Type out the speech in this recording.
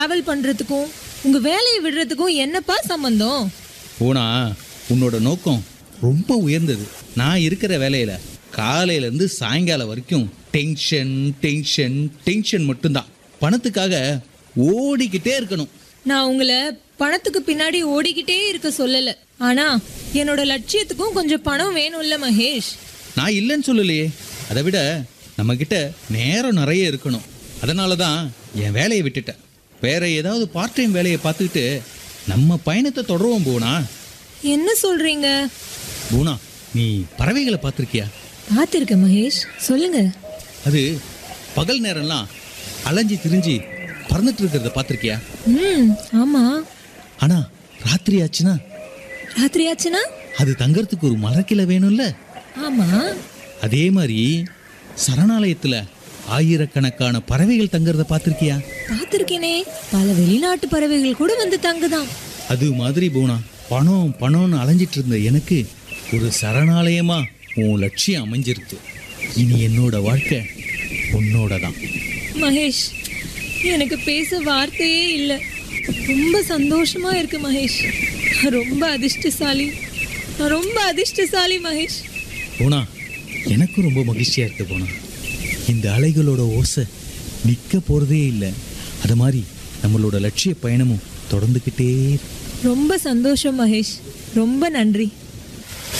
Travel பண்றதுக்கும் உங்க வேலையை விடுறதுக்கும் என்னப்பா சம்பந்தம் போனா உன்னோட நோக்கம் ரொம்ப உயர்ந்தது நான் இருக்கிற வேலையில காலையில இருந்து சாயங்காலம் வரைக்கும் டென்ஷன் டென்ஷன் டென்ஷன் மட்டும்தான் பணத்துக்காக ஓடிக்கிட்டே இருக்கணும் நான் உங்களை பணத்துக்கு பின்னாடி ஓடிக்கிட்டே இருக்க சொல்லல ஆனா என்னோட லட்சியத்துக்கும் கொஞ்சம் பணம் வேணும்ல மகேஷ் நான் இல்லைன்னு சொல்லலையே அதை விட நம்மக்கிட்ட நேரம் நிறைய இருக்கணும் அதனால தான் என் வேலையை விட்டுட்டேன் வேற ஏதாவது பார்ட் டைம் வேலையை பார்த்துக்கிட்டு நம்ம பயணத்தை தொடருவோம் போனா என்ன சொல்றீங்க பூனா நீ பறவைகளை பார்த்துருக்கியா பார்த்துருக்கேன் மகேஷ் சொல்லுங்க அது பகல் நேரம்லாம் அலைஞ்சு திரிஞ்சு பறந்துட்டு இருக்கிறத பார்த்துருக்கியா ம் ஆமா ஆனா ராத்திரி ஆச்சுன்னா ராத்திரி ஆச்சுன்னா அது தங்கறதுக்கு ஒரு மரக்கில வேணும்ல ஆமா அதே மாதிரி சரணாலயத்துல ஆயிரக்கணக்கான பறவைகள் தங்கறத பார்த்துருக்கியா பார்த்துருக்கேனே பல வெளிநாட்டு பறவைகள் கூட வந்து தங்குதான் அது மாதிரி போனா பணம் பணம்னு அலைஞ்சிட்டு இருந்த எனக்கு ஒரு சரணாலயமா உன் லட்சியம் அமைஞ்சிருக்கு இனி என்னோட வாழ்க்கை உன்னோட தான் மகேஷ் எனக்கு பேச வார்த்தையே இல்லை ரொம்ப சந்தோஷமா இருக்கு மகேஷ் நான் ரொம்ப அதிர்ஷ்டசாலி நான் ரொம்ப அதிர்ஷ்டசாலி மகேஷ் போனா எனக்கும் ரொம்ப மகிழ்ச்சியா இருக்கு போனா இந்த அலைகளோட ஓசை நிற்க போறதே இல்லை அது மாதிரி நம்மளோட லட்சிய பயணமும் தொடர்ந்துக்கிட்டே இருக்கு. ரொம்ப சந்தோஷம் மகேஷ் ரொம்ப நன்றி